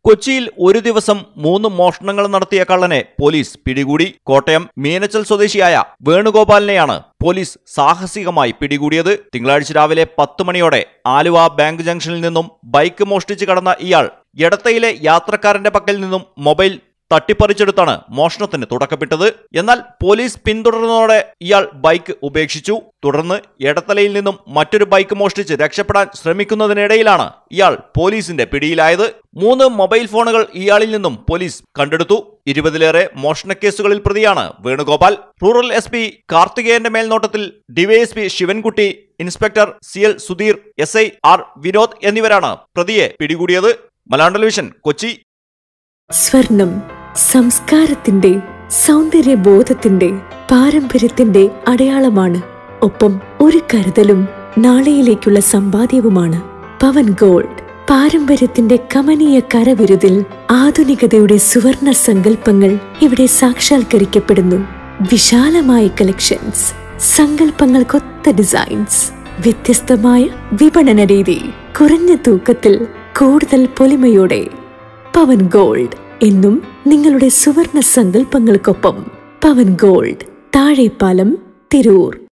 കൊച്ചിയിൽ ഒരു ദിവസം മൂന്ന് മോഷണങ്ങൾ നടത്തിയ കള്ളനെ പോലീസ് പിടികൂടി കോട്ടയം മീനച്ചൽ സ്വദേശിയായ വേണുഗോപാലിനെയാണ് പോലീസ് സാഹസികമായി പിടികൂടിയത് തിങ്കളാഴ്ച രാവിലെ പത്ത് മണിയോടെ ആലുവ ബാങ്ക് ജംഗ്ഷനിൽ നിന്നും ബൈക്ക് മോഷ്ടിച്ച് കടന്ന ഇയാൾ എടത്തയിലെ യാത്രക്കാരന്റെ പക്കൽ നിന്നും മൊബൈൽ തട്ടിപ്പറിച്ചെടുത്താണ് മോഷണത്തിന് തുടക്കമിട്ടത് എന്നാൽ പോലീസ് പിന്തുടർന്നതോടെ ഇയാൾ ബൈക്ക് ഉപേക്ഷിച്ചു തുടർന്ന് എടത്തലയിൽ നിന്നും മറ്റൊരു ബൈക്ക് മോഷ്ടിച്ച് രക്ഷപ്പെടാൻ ശ്രമിക്കുന്നതിനിടയിലാണ് ഇയാൾ പോലീസിന്റെ പിടിയിലായത് മൂന്ന് മൊബൈൽ ഫോണുകൾ ഇയാളിൽ നിന്നും പോലീസ് കണ്ടെടുത്തു ഇരുപതിലേറെ മോഷണക്കേസുകളിൽ പ്രതിയാണ് വേണുഗോപാൽ റൂറൽ എസ് പി കാർത്തികേയന്റെ മേൽനോട്ടത്തിൽ DySP Sivankutty inspector C L Sudheer S I R Vinod എന്നിവരാണ് പ്രതിയെ പിടികൂടിയത് മലയാളം ടെലിവിഷൻ കൊച്ചി സ്വർണം സംസ്കാരത്തിന്റെ സൗന്ദര്യബോധത്തിന്റെ പാരമ്പര്യത്തിന്റെ അടയാളമാണ് ഒപ്പം ഒരു കരുതലും നാളെയിലേക്കുള്ള സമ്പാദ്യവുമാണ് പവൻ ഗോൾഡ് പാരമ്പര്യത്തിന്റെ കമനീയ കരവിരുതിൽ ആധുനികതയുടെ സുവർണ സങ്കല്പങ്ങൾ ഇവിടെ സാക്ഷാത്കരിക്കപ്പെടുന്നു വിശാലമായ കളക്ഷൻസ് സങ്കല്പങ്ങൾക്കൊത്ത ഡിസൈൻസ് വ്യത്യസ്തമായ വിപണന രീതി കുറഞ്ഞ തൂക്കത്തിൽ കൂടുതൽ പൊലിമയോടെ പവൻ ഗോൾഡ് എന്നും നിങ്ങളുടെ സുവർണ സങ്കല്പങ്ങൾക്കൊപ്പം പവൻ ഗോൾഡ് താഴെപ്പാലം തിരൂർ